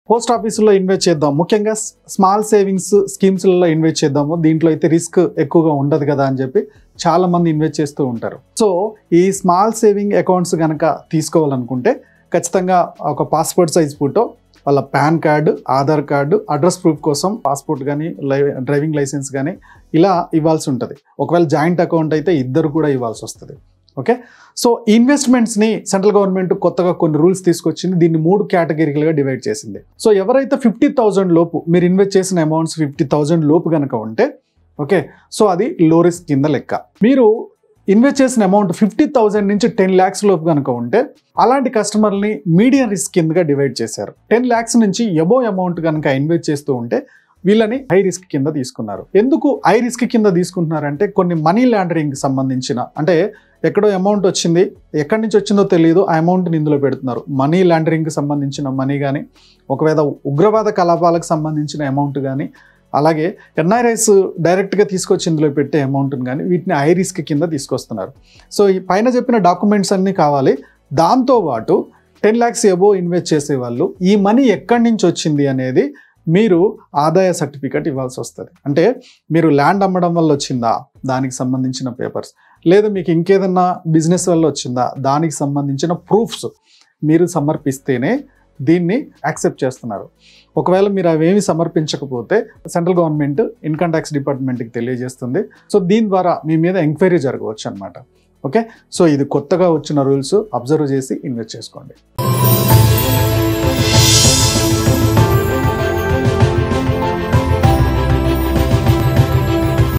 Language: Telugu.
పోస్ట్ ఆఫీసులో ఇన్వెస్ట్ చేద్దాం ముఖ్యంగా స్మాల్ సేవింగ్స్ స్కీమ్స్లలో ఇన్వెస్ట్ చేద్దాము దీంట్లో అయితే రిస్క్ ఎక్కువగా ఉండదు కదా అని చెప్పి చాలా మంది ఇన్వెస్ట్ చేస్తూ ఉంటారు సో ఈ స్మాల్ సేవింగ్ అకౌంట్స్ కనుక తీసుకోవాలనుకుంటే ఖచ్చితంగా ఒక పాస్పోర్ట్ సైజ్ ఫోటో వాళ్ళ PAN card Aadhaar card address proof కోసం పాస్పోర్ట్ కానీ డ్రైవింగ్ లైసెన్స్ కానీ ఇలా ఇవ్వాల్సి ఉంటుంది ఒకవేళ జాయింట్ అకౌంట్ అయితే ఇద్దరు కూడా ఇవ్వాల్సి వస్తుంది ఓకే సో ఇన్వెస్ట్మెంట్స్ని సెంట్రల్ గవర్నమెంట్ కొత్తగా కొన్ని రూల్స్ తీసుకొచ్చింది దీన్ని మూడు కేటగిరీలుగా డివైడ్ చేసింది సో ఎవరైతే ఫిఫ్టీ థౌజండ్ లోపు మీరు ఇన్వెస్ట్ చేసిన అమౌంట్స్ ఫిఫ్టీ థౌజండ్ లోపు కనుక ఉంటే ఓకే సో అది లో రిస్క్ కింద లెక్క మీరు ఇన్వెస్ట్ చేసిన అమౌంట్ ఫిఫ్టీ థౌజండ్ నుంచి టెన్ ల్యాక్స్ లోపు కనుక ఉంటే అలాంటి కస్టమర్ని మీడియం రిస్క్ కిందగా డివైడ్ చేశారు టెన్ ల్యాక్స్ నుంచి ఎబో అమౌంట్ కనుక ఇన్వెస్ట్ చేస్తూ ఉంటే వీళ్ళని హై రిస్క్ కింద తీసుకున్నారు ఎందుకు హై రిస్క్ కింద తీసుకుంటున్నారంటే కొన్ని మనీ లాండరింగ్ సంబంధించిన అంటే ఎక్కడో అమౌంట్ వచ్చింది ఎక్కడి నుంచి వచ్చిందో తెలియదు ఆ అమౌంట్ని ఇందులో పెడుతున్నారు మనీ లాండరింగ్కి సంబంధించిన మనీ కానీ ఒకవేళ ఉగ్రవాద కలాపాలకు సంబంధించిన అమౌంట్ కానీ అలాగే ఎన్ఆర్ఐస్ డైరెక్ట్గా తీసుకొచ్చి ఇందులో పెట్టే అమౌంట్ని కానీ వీటిని హై రిస్క్ కింద తీసుకొస్తున్నారు సో ఈ పైన చెప్పిన డాక్యుమెంట్స్ అన్నీ కావాలి దాంతోపాటు టెన్ ల్యాక్స్ ఎబో ఇన్వెస్ట్ చేసే వాళ్ళు ఈ మనీ ఎక్కడి నుంచి వచ్చింది అనేది మీరు ఆదాయ సర్టిఫికెట్ ఇవ్వాల్సి వస్తుంది అంటే మీరు ల్యాండ్ అమ్మడం వల్ల వచ్చిందా దానికి సంబంధించిన పేపర్స్ లేదా మీకు ఇంకేదన్నా బిజినెస్ వల్ల వచ్చిందా దానికి సంబంధించిన ప్రూఫ్స్ మీరు సమర్పిస్తేనే దీన్ని యాక్సెప్ట్ చేస్తున్నారు ఒకవేళ మీరు అవేమి సమర్పించకపోతే సెంట్రల్ గవర్నమెంట్ ఇన్కమ్ ట్యాక్స్ డిపార్ట్మెంట్కి తెలియజేస్తుంది సో దీని ద్వారా మీ మీద ఎంక్వైరీ జరగవచ్చు అనమాట ఓకే సో ఇది కొత్తగా వచ్చిన రూల్స్ అబ్జర్వ్ చేసి ఇన్వెస్ట్ చేసుకోండి